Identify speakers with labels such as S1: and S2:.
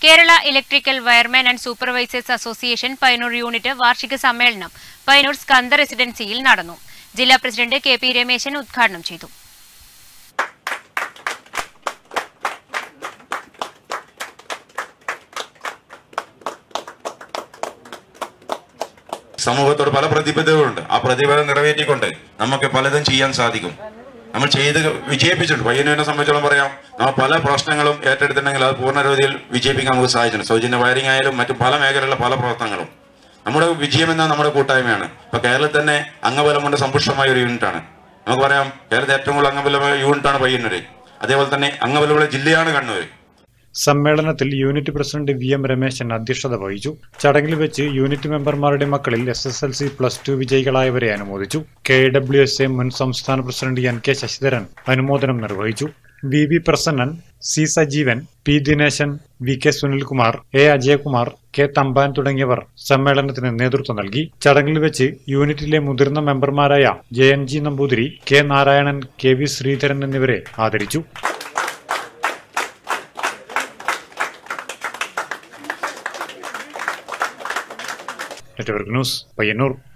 S1: Kerala electrical wireman and supervisors association Payyannur unit വാർഷിക സമ്മേളനം പയ്യന്നൂർ സ്കന്ദ റെസിഡൻസിയിൽ നടന്നു ജില്ലാ പ്രസിഡന്റ് കെ പി രമേശൻ ഉദ്ഘാടനം ചെയ്തു
S2: സമൂഹത്തോട് പല പ്രതിബദ്ധതകളുണ്ട് ആ പ്രതിബദ്ധത നിറവേറ്റിക്കൊണ്ട് നമുക്ക് പലതും ചെയ്യാൻ സാധിക്കും നമ്മൾ ചെയ്ത് വിജയിപ്പിച്ചിട്ടുണ്ട് പയ്യന്നൂരിനെ സംബന്ധിച്ചോളം പറയാം നമ്മൾ പല പ്രശ്നങ്ങളും ഏറ്റെടുത്തിട്ടുണ്ടെങ്കിൽ അത് പൂർണ്ണരീതിയിൽ വിജയിപ്പിക്കാൻ നമുക്ക് സാധിച്ചിട്ടുണ്ട് സൗജന്യ വയറിംഗ് ആയാലും മറ്റു പല മേഖലയിലുള്ള പല പ്രവർത്തനങ്ങളും നമ്മുടെ വിജയം എന്ന നമ്മുടെ കൂട്ടായ്മയാണ് ഇപ്പൊ കേരളത്തിൽ തന്നെ അംഗബലം കൊണ്ട് സമ്പുഷ്ടമായ ഒരു യൂണിറ്റാണ് നമുക്ക് പറയാം കേരളത്തിൽ ഏറ്റവും കൂടുതൽ അംഗബലമായ യൂണിറ്റാണ് പയ്യന്നൂര് അതേപോലെ തന്നെ അംഗബലമുള്ള ജില്ലയാണ് കണ്ണൂർ
S3: സമ്മേളനത്തിൽ unit president V M Rameshan അധ്യക്ഷത വഹിച്ചു ചടങ്ങിൽ വെച്ച് യൂണിറ്റ് മെമ്പർമാരുടെ മക്കളിൽ S S L C plus two വിജയികളായവരെ അനുമോദിച്ചു കെ ഡബ്ല്യു എസ് എ മുൻ സംസ്ഥാന പ്രസിഡന്റ് എൻ കെ ശശിധരൻ അനുമോദനം നിർവഹിച്ചു V V Prasannan C Sajeevan P Dineshan V K Sunilkumar A Ajayakumar K Thampan തുടങ്ങിയവർ സമ്മേളനത്തിന് നേതൃത്വം നൽകി ചടങ്ങിൽ വെച്ച് യൂണിറ്റിലെ മുതിർന്ന മെമ്പർമാരായ J N G Namboothiri K Narayanan K V Sreedharan എന്നിവരെ ആദരിച്ചു നെറ്റ്വർക്ക് ന്യൂസ് പയ്യന്നൂർ